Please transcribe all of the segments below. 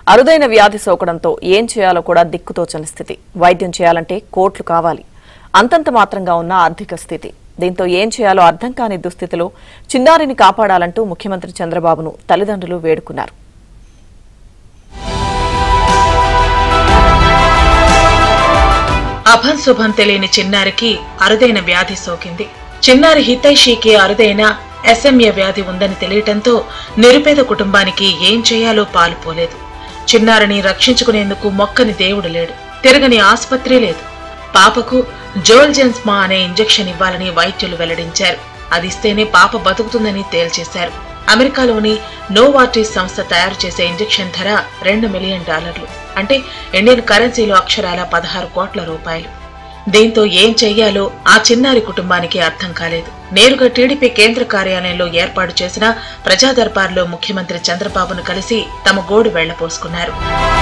అరుదైన వ్యాధి సోకడంతో ఏం చేయాలో కూడా దిక్కుతోచని స్థితి వైద్యం చేయాలంటే కోట్లు కావాలి అంతంత మాత్రంగా ఉన్న ఆర్థిక స్థితి దీంతో ఏం చేయాలో అర్థం కాని దుస్థితిలో చిన్నారిని కాపాడాలంటూ ముఖ్యమంత్రి చంద్రబాబును తల్లిదండ్రులు వేడుకున్నారు అభం శుభం తెలియని చిన్నారికి అరుదైన వ్యాధి సోకింది చిన్నారి హితైషికి అరుదైన ఎస్ఎంఏ వ్యాధి ఉందని తెలియటంతో నిరుపేద కుటుంబానికి ఏం చేయాలో పాలుపోలేదు చిన్నారిని రక్షించుకునేందుకు మొక్కని దేవుడు లేడు తిరగని ఆసుపత్రి లేదు పాపకు జోల్జెన్స్మా అనే ఇంజెక్షన్ ఇవ్వాలని వైద్యులు వెల్లడించారు అది ఇస్తేనే పాప బతుకుతుందని తేల్చేశారు అమెరికాలోని నోవార్టిస్ సంస్థ తయారు చేసే ఇంజెక్షన్ ధర రెండు మిలియన్ డాలర్లు అంటే ఇండియన్ కరెన్సీలో అక్షరాల పదహారు కోట్ల రూపాయలు దీంతో ఏం చెయ్యాలో ఆ చిన్నారి కుటుంబానికి అర్థం కాలేదు నేరుగా టీడీపీ కేంద్ర కార్యాలయంలో ఏర్పాటు చేసిన ప్రజా దర్బార్లో ముఖ్యమంత్రి చంద్రబాబును కలిసి తమ గోడు వెళ్లపోసుకున్నారు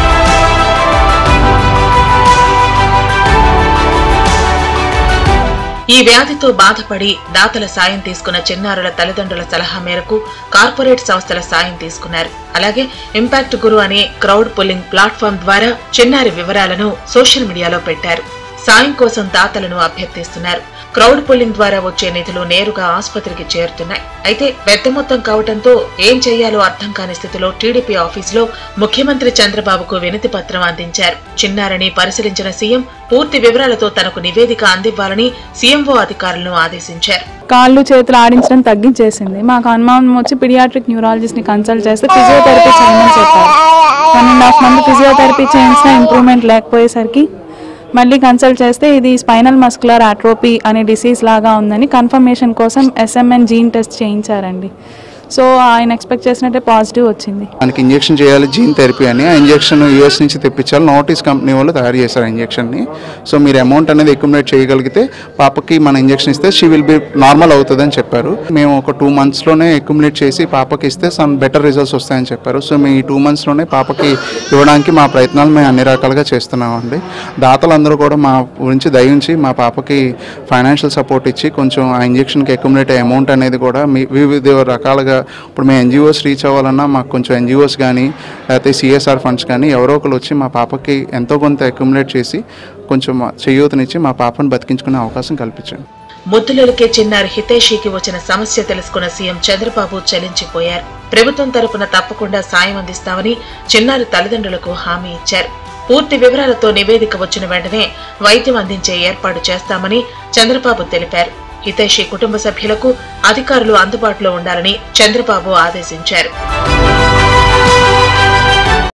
ఈ వ్యాధితో బాధపడి దాతల సాయం తీసుకున్న చిన్నారుల తల్లిదండ్రుల సలహా మేరకు కార్పొరేట్ సంస్థల సాయం తీసుకున్నారు అలాగే ఇంపాక్ట్ గురు అనే క్రౌడ్ పుల్లింగ్ ప్లాట్ఫామ్ ద్వారా చిన్నారి వివరాలను సోషల్ మీడియాలో పెట్టారు సాయం కోసం దాతలను అభ్యర్థిస్తున్నారు క్రౌడ్ పుల్లింగ్ ద్వారా వచ్చే నిధులు నేరుగా ఆసుపత్రికి చేరుతున్నాయి అయితే పెద్ద మొత్తం కావడంతో ఏం చేయాలో అర్థం కాని స్థితిలో టీడీపీ ఆఫీసులో ముఖ్యమంత్రి చంద్రబాబుకు వినతి పత్రం అందించారు చిన్నారిని పరిశీలించిన సీఎం పూర్తి వివరాలతో తనకు నివేదిక అందివ్వాలని సీఎంఓ అధికారులను ఆదేశించారు కాళ్ళు చేతులు ఆడించడం తగ్గించేసింది మాకు అనుమానం వచ్చి పిడియాట్రిక్ న్యూరాలజిస్ట్ ని కన్సల్ట్ చేస్తే ఫిజియోథెరపీ చేయమని చెప్పారు one and half month physiotherapy చేయించిన ఇంప్రూవ్మెంట్ లేకపోయేసరికి మళ్ళీ కన్సల్ట్ చేస్తే ఇది స్పైనల్ మస్కులర్ ఆట్రోపీ అనే డిసీజ్ లాగా ఉందని కన్ఫర్మేషన్ కోసం ఎస్ఎంఎన్ జీన్ టెస్ట్ చేయించారండి సో ఆయన ఎక్స్పెక్ట్ చేసినట్టే పాజిటివ్ వచ్చింది మనకి ఇంజెక్షన్ చేయాలి జీన్ థెరపీ అని ఆ ఇంజెక్షన్ యూఎస్ నుంచి తెప్పించాలి నోటీస్ కంపెనీ వాళ్ళు తయారు చేశారు ఆ ఇంజెక్షన్ని సో మీరు అమౌంట్ అనేది అక్యుములేట్ చేయగలిగితే పాపకి మన ఇంజెక్షన్ ఇస్తే షీ విల్ బి నార్మల్ అవుతుంది అని చెప్పారు మేము ఒక టూ మంత్స్లోనే అక్యుములేట్ చేసి పాపకి ఇస్తే సమ్ బెటర్ రిజల్ట్స్ వస్తాయని చెప్పారు సో మేము ఈ టూ మంత్స్లోనే పాపకి ఇవ్వడానికి మా ప్రయత్నాలు మేము అన్ని రకాలుగా చేస్తున్నామండి దాతలందరూ కూడా మా గురించి దయించి మా పాపకి ఫైనాన్షియల్ సపోర్ట్ ఇచ్చి కొంచెం ఆ ఇంజెక్షన్కి అక్యుములేట్ అయ్యే అమౌంట్ అనేది కూడా మీ వివిధ రకాలుగా ఇప్పుడు మేము ఎన్జిఓస్ రీచ్ అవ్వాలన్నా మాకు కొంచెం ఎన్జిఓస్ కానీ లేకపోతే సిఎస్ఆర్ ఫండ్స్ కానీ ఎవరో ఒకరు వచ్చి మా పాపకి ఎంతో కొంత అక్యుములేట్ చేసి కొంచెం చేయూతనిచ్చి మా పాపను బతికించుకునే అవకాశం కల్పించండి ముద్దులకే చిన్నారి హితేషికి వచ్చిన సమస్య తెలుసుకున్న సీఎం చంద్రబాబు చలించిపోయారు ప్రభుత్వం తరపున తప్పకుండా సాయం అందిస్తామని చిన్నారి తల్లిదండ్రులకు హామీ ఇచ్చారు పూర్తి వివరాలతో నివేదిక వచ్చిన వెంటనే వైద్యం అందించే ఏర్పాటు చేస్తామని చంద్రబాబు తెలిపారు హితైషి కుటుంబ సభ్యులకు అధికారులు అందుబాటులో ఉండాలని చంద్రబాబు ఆదేశించారు